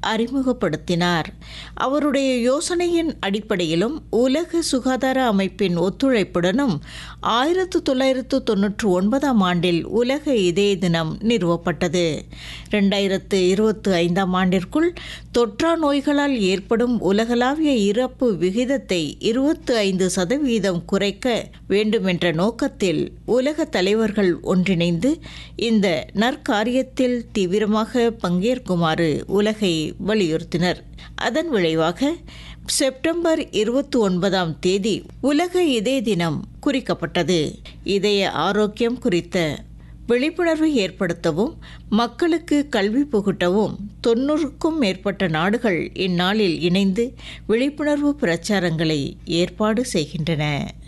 அறிமுகப்படுத்தினார் அவருடைய யோசனையின் அடிப்படையிலும் உலக சுகாதார அமைப்பின் ஒத்துழைப்புடனும் ஆயிரத்து தொள்ளாயிரத்து தொன்னூற்று ஒன்பதாம் ஆண்டில் உலக இதய தினம் நிறுவப்பட்டது ரெண்டாயிரத்து இருபத்தி ஐந்தாம் ஆண்டிற்குள் தொற்றா நோய்களால் ஏற்படும் உலகளாவிய இறப்பு விகிதத்தை இருபத்தி ஐந்து சதவீதம் குறைக்க வேண்டுமென்ற நோக்கத்தில் உலக தலைவர்கள் ஒன்றிணைந்து இந்த நற்காரியத்தில் தீவிரமாக பங்கேற்குமாறு உலகை வலியுறுத்தினர் அதன் விளைவாக செப்டம்பர் இருபத்தி ஒன்பதாம் தேதி உலக இதய தினம் குறிக்கப்பட்டது இதய ஆரோக்கியம் குறித்த விழிப்புணர்வை ஏற்படுத்தவும் மக்களுக்கு கல்வி புகட்டவும் தொன்னூறுக்கும் மேற்பட்ட நாடுகள் இந்நாளில் இணைந்து விழிப்புணர்வு பிரச்சாரங்களை ஏற்பாடு செய்கின்றன